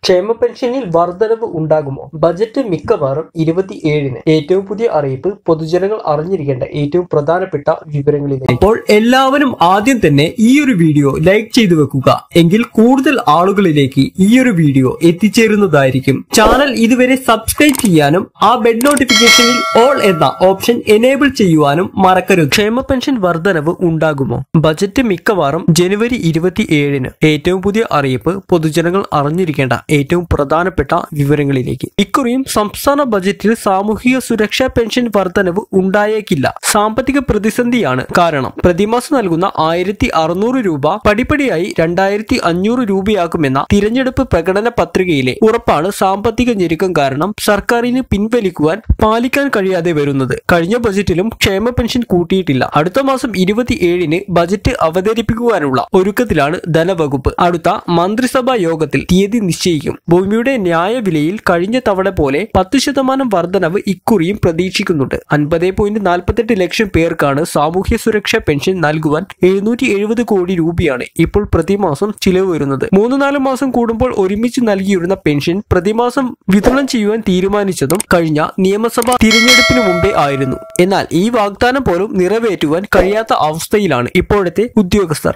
ക്ഷേമ പെൻഷനിൽ വർധനവ് ഉണ്ടാകുമോ ബജറ്റ് മിക്കവാറും ഇരുപത്തിയേഴിന് ഏറ്റവും പുതിയ അറിയിപ്പ് പൊതുജനങ്ങൾ അറിഞ്ഞിരിക്കേണ്ട ഏറ്റവും പ്രധാനപ്പെട്ട വിവരങ്ങളിലേക്ക് അപ്പോൾ എല്ലാവരും ആദ്യം തന്നെ ഈ ഒരു വീഡിയോ ലൈക്ക് ചെയ്തു വെക്കുക എങ്കിൽ കൂടുതൽ ആളുകളിലേക്ക് ഈ ഒരു വീഡിയോ എത്തിച്ചേരുന്നതായിരിക്കും ചാനൽ ഇതുവരെ സബ്സ്ക്രൈബ് ചെയ്യാനും ആ ബെഡ് നോട്ടിഫിക്കേഷനിൽ ഓൾ എന്ന ഓപ്ഷൻ എനേബിൾ ചെയ്യുവാനും മറക്കരുത് ക്ഷേമ പെൻഷൻ വർധനവ് ഉണ്ടാകുമോ ബജറ്റ് മിക്കവാറും ജനുവരി ഇരുപത്തിയേഴിന് ഏറ്റവും പുതിയ അറിയിപ്പ് പൊതുജനങ്ങൾ അറിഞ്ഞിരിക്കേണ്ട ഏറ്റവും പ്രധാനപ്പെട്ട വിവരങ്ങളിലേക്ക് ഇക്കുറിയും സംസ്ഥാന ബജറ്റിൽ സാമൂഹിക സുരക്ഷാ പെൻഷൻ വർധനവ് ഉണ്ടായേക്കില്ല സാമ്പത്തിക പ്രതിസന്ധിയാണ് കാരണം പ്രതിമാസം നൽകുന്ന ആയിരത്തി അറുന്നൂറ് രൂപ പടിപ്പടിയായി രണ്ടായിരത്തി അഞ്ഞൂറ് രൂപയാക്കുമെന്ന തിരഞ്ഞെടുപ്പ് പ്രകടന പത്രികയിലെ ഉറപ്പാണ് സാമ്പത്തിക ഞെരുക്കം കാരണം സർക്കാരിന് പിൻവലിക്കുവാൻ പാലിക്കാൻ കഴിയാതെ വരുന്നത് കഴിഞ്ഞ ബജറ്റിലും ക്ഷേമ പെൻഷൻ കൂട്ടിയിട്ടില്ല അടുത്ത മാസം ഇരുപത്തിയേഴിന് ബജറ്റ് അവതരിപ്പിക്കുവാനുള്ള ഒരുക്കത്തിലാണ് ധനവകുപ്പ് അടുത്ത മന്ത്രിസഭാ യോഗത്തിൽ തീയതി നിശ്ചയിക്കും ഭൂമിയുടെ ന്യായവിലയിൽ കഴിഞ്ഞ തവണ പോലെ പത്ത് ശതമാനം വർധനവ് ഇക്കുറിയും പ്രതീക്ഷിക്കുന്നുണ്ട് അൻപത് പോയിന്റ് നാൽപ്പത്തെട്ട് ലക്ഷം പേർക്കാണ് സാമൂഹ്യ സുരക്ഷാ പെൻഷൻ നൽകുവാൻ എഴുന്നൂറ്റി എഴുപത് കോടി രൂപയാണ് ഇപ്പോൾ പ്രതിമാസം ചിലവ് വരുന്നത് മൂന്ന് നാല് മാസം കൂടുമ്പോൾ ഒരുമിച്ച് നൽകിയിരുന്ന പെൻഷൻ പ്രതിമാസം വിതരണം ചെയ്യുവാൻ തീരുമാനിച്ചതും കഴിഞ്ഞ നിയമസഭാ തിരഞ്ഞെടുപ്പിന് മുമ്പേ ആയിരുന്നു എന്നാൽ ഈ വാഗ്ദാനം പോലും നിറവേറ്റുവാൻ കഴിയാത്ത അവസ്ഥയിലാണ് ഇപ്പോഴത്തെ ഉദ്യോഗസ്ഥർ